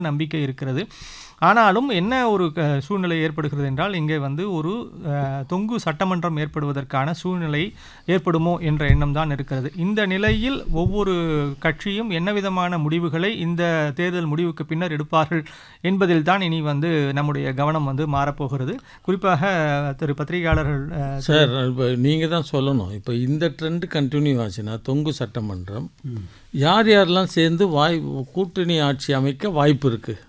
நம்பிக்கை இருக்கிறது ஆனாலும் என்ன ஒரு க சூழ்நிலை ஏற்படுகிறது என்றால் இங்கே வந்து ஒரு அஹ், தொங்கு சட்டமன்றம் ஏற்படுவதற்கான சூழ்நிலை ஏற்படுமோ என்ற எண்ணம் தான் இருக்கிறது இந்த நிலையில் ஒவ்வொரு கட்சியும் என்ன விதமான முடிவுகளை இந்த தேர்தல் முடிவுக்கு பின்னர் எடுப்பார்கள் என்பதில் தான் இனி வந்து நம்முடைய கவனம் வந்து மாறப்போகிறது குறிப்பாக திரு பத்திரிகையாளர்கள் அஹ், சார் இப்போ நீங்கள் தான் சொல்லணும் இப்போ இந்த ட்ரெண்ட் கண்டினியூ ஆச்சுன்னா தொங்கு சட்டமன்றம் யார் யாரெல்லாம் சேர்ந்து வாய் கூட்டணி ஆட்சி அமைக்க வாய்ப்பு இருக்குது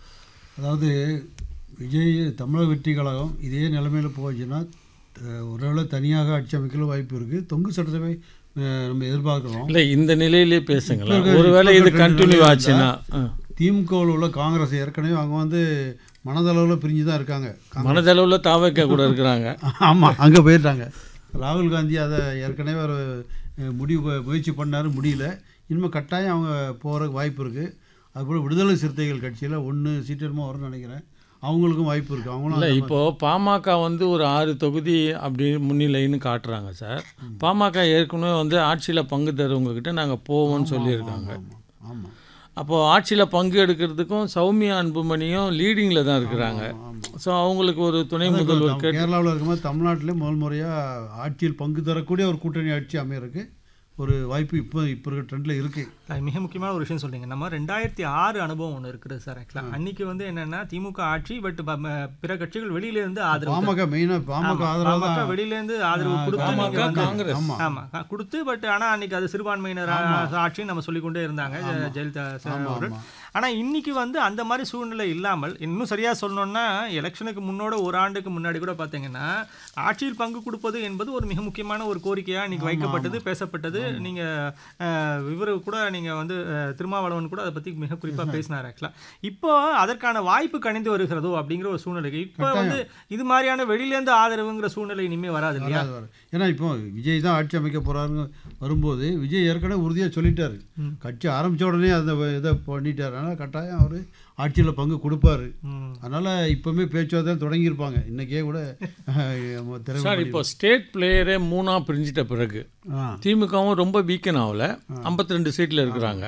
அதாவது விஜய் தமிழக வெற்றி கழகம் இதே நிலைமையில் போச்சுன்னா அஹ், ஒருவேளை தனியாக ஆட்சி அமைக்கல வாய்ப்பு இருக்குது தொங்கு சட்டசபை அஹ், நம்ம எதிர்பார்க்குறோம் இல்லை இந்த நிலையிலே பேசுங்களேன் இப்ப இருக்க- ஒருவேளை இப்ப இது இருக்க கண்டினியூ நிலையில ஆச்சுன்னா ஆ. திமுகவில் உள்ள காங்கிரஸ் ஏற்கனவே அவங்க வந்து மனதளவில் பிரிஞ்சு தான் இருக்காங்க மனதளவில் தாவைக்க கூட இருக்கிறாங்க ஆமாம் அங்கே போயிட்டாங்க ராகுல் காந்தி அதை ஏற்கனவே ஒரு அஹ், முடிவு ப- முயற்சி பண்ணார் முடியல இனிமேல் கட்டாயம் அவங்க போகிறதுக்கு வாய்ப்பு இருக்குது அதுபோல் விடுதலை சிறுத்தைகள் கட்சியில் ஒன்று சீட்டு என்னமோ வரும்னு நினைக்கிறேன் அவங்களுக்கும் வாய்ப்பு இருக்குது அவங்களும் இல்லை அந்த இப்போது பாமக வந்து ஒரு ஆறு தொகுதி அப்படி முன்னிலைன்னு காட்டுறாங்க சார் பாமக ஏற்கனவே வந்து ஆட்சியில் பங்கு தருவங்கக்கிட்ட நாங்கள் போவோம்னு சொல்லியிருக்காங்க ஆமாம் ஆமாம் அப்போது ஆட்சியில் பங்கு எடுக்கிறதுக்கும் சௌமியா அன்புமணியும் லீடிங்கில் தான் இருக்கிறாங்க ஸோ அவங்களுக்கு ஒரு துணை முதல்வர் கேட்டு கேரளாவில் இருக்கும்போது தமிழ்நாட்டிலே முதல் முறையாக ஆட்சியில் பங்கு தரக்கூடிய ஒரு கூட்டணி ஆட்சி அமையறதுக்கு ஒரு வாய்ப்பு இப்போ இப்போ இருக்க ட்ரெண்டில் இருக்குது அது மிக முக்கியமான ஒரு விஷயம் சொல்றீங்க நம்ம ரெண்டாயிரத்தி ஆறு அனுபவம் ஒன்று இருக்குது சார் ஆக்சுவலாக அன்னைக்கு வந்து என்னன்னா திமுக ஆட்சி பட் பிற கட்சிகள் வெளியில இருந்து ஆதரவு பாமக மெயினாக பாமக ஆதரவு பாமக தான் வெளியில இருந்து ஆதரவு கொடுத்து பாமக, நீங்க வந்து- காங்கிரஸ். ஆமாம் ஆமா க- கொடுத்து பட் ஆனா அன்னைக்கு அது சிறுபான்மையினர் ஆ- ஆட்சின்னு நம்ம சொல்லிக்கொண்டே இருந்தாங்க ஜெ- ஜெயலலிதா சார் அவர்கள் ஆனா இன்னைக்கு வந்து அந்த மாதிரி சூழ்நிலை இல்லாமல் இன்னும் சரியா சொல்லணும்னா எலெக்ஷனுக்கு முன்னோட ஒரு ஆண்டுக்கு முன்னாடி கூட பாத்தீங்கன்னா ஆட்சியில் பங்கு கொடுப்பது என்பது ஒரு மிக முக்கியமான ஒரு கோரிக்கையா இன்னைக்கு வைக்கப்பட்டது பேசப்பட்டது நீங்க அஹ், இவரு கூட நீங்க வந்து அஹ், திருமாவளவன் கூட அதை பத்தி மிக குறிப்பா பேசினார் ஆக்சுவலா இப்போ அதற்கான வாய்ப்பு கணிந்து வருகிறதோ அப்படிங்கிற ஒரு சூழ்நிலை இப்போ வந்து இது மாதிரியான வெளியில இருந்து ஆதரவுங்கிற சூழ்நிலை இனிமே வராது இல்லையா வராது வராது ஏன்னா இப்போ விஜய் தான் ஆட்சி அமைக்க போகிறாருன்னு வரும்போது விஜய் ஏற்கனவே உறுதியாக சொல்லிட்டாரு கட்சி ஆரம்பித்த உடனே அந்த இதை பண்ணிட்டாரு அதனால் கட்டாயம் அவர் ஆட்சியில் பங்கு கொடுப்பாரு ம். அதனால் இப்போவுமே பேச்சுவார்த்தை தொடங்கியிருப்பாங்க இன்றைக்கே கூட சார் திறமை இப்போ ஸ்டேட் பிளேயரே மூணாக பிரிஞ்சிட்ட பிறகு ஆ திமுகவும் ரொம்ப வீக்கன் ஆகல ஐம்பத்தி ரெண்டு சீட்டில் இருக்கிறாங்க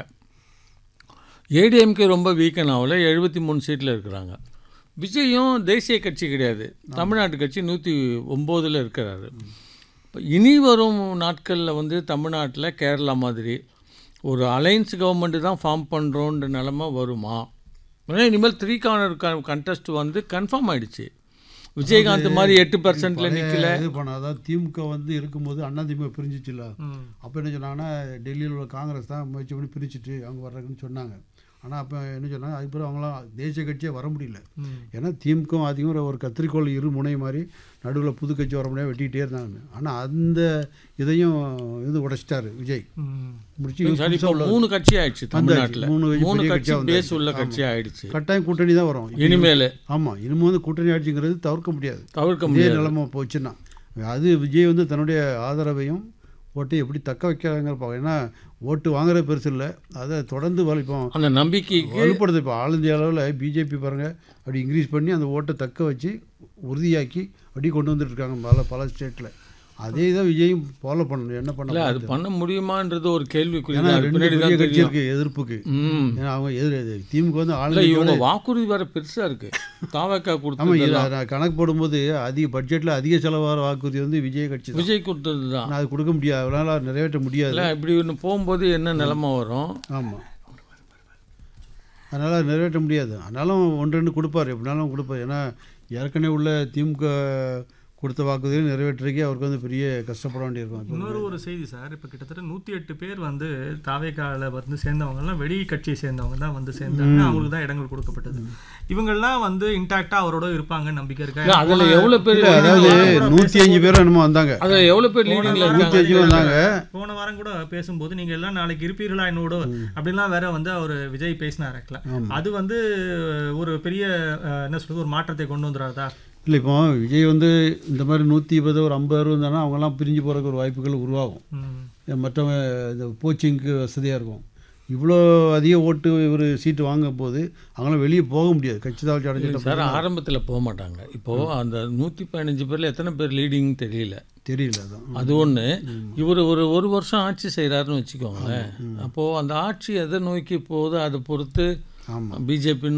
ஏடிஎம்கே ரொம்ப வீக்கன் ஆகல எழுபத்தி மூணு சீட்டில் இருக்கிறாங்க விஜயும் தேசிய கட்சி கிடையாது தமிழ்நாட்டு கட்சி நூற்றி ஒம்போதில் இருக்கிறாரு இப்போ இனி வரும் நாட்களில் வந்து தமிழ்நாட்டில் கேரளா மாதிரி ஒரு அலைன்ஸ் கவர்மெண்ட்டு தான் ஃபார்ம் பண்ணுறோன்ற நிலமை வருமா ஏன்னா இனிமேல் த்ரீ கார்னர் கண்டெஸ்ட் வந்து கன்ஃபார்ம் ஆயிடுச்சு விஜயகாந்த் மாதிரி எட்டு பர்சன்ட்ல நிற்கல இது பண்ண அதாவது திமுக வந்து இருக்கும்போது அண்ணா திமுக பிரிஞ்சிச்சுல ம். அப்போ என்ன சொன்னாங்கன்னா டெல்லியில் உள்ள காங்கிரஸ் தான் முயற்சி பண்ணி பிரிச்சுட்டு அவங்க வர்றாங்கன்னு சொன்னாங்க ஆனால் அப்போ என்ன சொன்னாங்க அதுக்கப்புறம் அவங்களாம் தேசிய கட்சியே வர முடியல ம். ஏன்னா திமுக அதிகம் ஒரு கத்திரிக்கோள் இரு முனை மாதிரி நடுவில் புது கட்சி வர முடியாது வெட்டிக்கிட்டே இருந்தாங்க ஆனால் அந்த இதையும் இது உடைச்சிட்டாரு விஜய் ம். முடிச்சு சரி இப்போ புதுசா உள்ள- மூணு கட்சி ஆயிடுச்சு தமிழ்நாட்டில் மூணு கட்சி மூணு பெரிய கட்சி கட்சியா பேஸ் வந்தாச்சு. உள்ள ஆமா. கட்சி ஆயிடுச்சு கட்டாயம் கூட்டணி தான் வரும் இப்ப இனிமேல் ஆமாம் இனிமே வந்து கூட்டணி ஆட்சிங்கிறது தவிர்க்க முடியாது தவிர்க்க இதே முடியாது நிலைமை போச்சுன்னா அது விஜய் வந்து தன்னுடைய ஆதரவையும் ஓட்டை எப்படி தக்க வைக்கிறாங்கிற பார்க்க ஏன்னா ஓட்டு வாங்குறது பெருசு இல்லை அதை தொடர்ந்து வலிப்போம் அந்த நம்பிக்கைக்கு வலுப்படுது இப்போ ஆல் இந்தியா அளவில் பிஜேபி பாருங்கள் அப்படி இன்க்ரீஸ் பண்ணி அந்த ஓட்டை தக்க வச்சு உறுதியாக்கி அப்படி கொண்டு வந்துட்டு இருக்காங்க பல பல ஸ்டேட்டில் அதே தான் விஜயும் ஃபாலோ பண்ணணும் என்ன இல்லை பண்ணல அது பண்ண முடியுமான்றது ஒரு கேள்விக்குறி ஏன்னா தான். ரெண்டு பின்னாடி பெரிய தான் கட்சி தெரியும் இருக்கு எதிர்ப்புக்கு ம் ஏன்னா அவங்க எதிர் திமுக வந்து ஆல் இல்லை இந்தியாவோட இவங்க வாக்குறுதி வேற பெருசா இருக்கு தாவக்கா ஆமாம் கொடுத்தது இதில் நான் கணக்கு போடும்போது அதிக பட்ஜெட்டில் அதிக செலவாகிற வாக்குறுதி வந்து விஜய் கட்சி தான் விஜய் கொடுத்தது தான் ஆனால் அது கொடுக்க முடியாது அவரால் நிறைவேற்ற முடியாது இல்லை இப்படி ஒன்று போகும்போது என்ன நிலைமை வரும் ஆமாம் அதனால் நிறைவேற்ற முடியாது ஆனாலும் ஒன்று ரெண்டு கொடுப்பார் எப்படினாலும் கொடுப்பார் ஏன்னா ஏற்கனவே உள்ள திமுக கொடுத்த வாக்குறுதியை நிறைவேற்றுறதுக்கே அவருக்கு வந்து பெரிய கஷ்டப்பட வேண்டியிருக்கும் இப்போ இன்னொரு ஒரு செய்தி சார் இப்போ கிட்டத்தட்ட நூற்றி எட்டு பேர் வந்து தாவேக்கால வந்து சேர்ந்தவங்கலாம் வெளி கட்சியை சேர்ந்தவங்க தான் வந்து சேர்ந்தாங்க அவங்களுக்கு தான் இடங்கள் கொடுக்கப்பட்டது இவங்கெல்லாம் வந்து இன்டாக்டா அவரோட இருப்பாங்க நம்பிக்கை இல்லை இருக்கா அதில் எவ்வளோ பேர் இல்லை அதாவது நூற்றி அஞ்சு பேரும் என்னமோ வந்தாங்க அதில் எவ்வளோ பேர் லீடிங்கில் நூற்றி இருக்காங்க அஞ்சு வந்தாங்க போன வாரம் கூட பேசும்போது நீங்க எல்லாம் நாளைக்கு இருப்பீர்களா என்னோட அப்படின்லாம் வேற வந்து அவர் விஜய் பேசினார் ஆக்சுவலா அது வந்து ஒரு பெரிய அஹ், என்ன சொல்றது ஒரு மாற்றத்தை கொண்டு வந்துடாதா இல்லை இப்போ விஜய் வந்து இந்த மாதிரி நூற்றி இருபது ஒரு ஐம்பது அறுபது இருந்தாங்கன்னா அவங்கெல்லாம் பிரிஞ்சு போகிறதுக்கு ஒரு வாய்ப்புகள் உருவாகும் ம். மற்றவங்க இந்த கோச்சிங்க்கு வசதியாக இருக்கும் இவ்வளோ அதிக ஓட்டு ஒரு சீட்டு வாங்க போது அவங்களாம் வெளியே போக முடியாது கட்சி தாழ்ச்சி அடைஞ்சிட்ட சார் ஆரம்பத்தில் போக மாட்டாங்க இப்போது அந்த நூற்றி பதினஞ்சு பேரில் எத்தனை பேர் லீடிங் தெரியல தெரியல அதான் அது ஒன்று இவர் ஒரு ஒரு வருஷம் ஆட்சி செய்கிறாருன்னு வச்சுக்கோங்களேன் அப்போது அந்த ஆட்சி எதை நோக்கி போகுது அதை பொறுத்து ஆமாம் பிஜேபி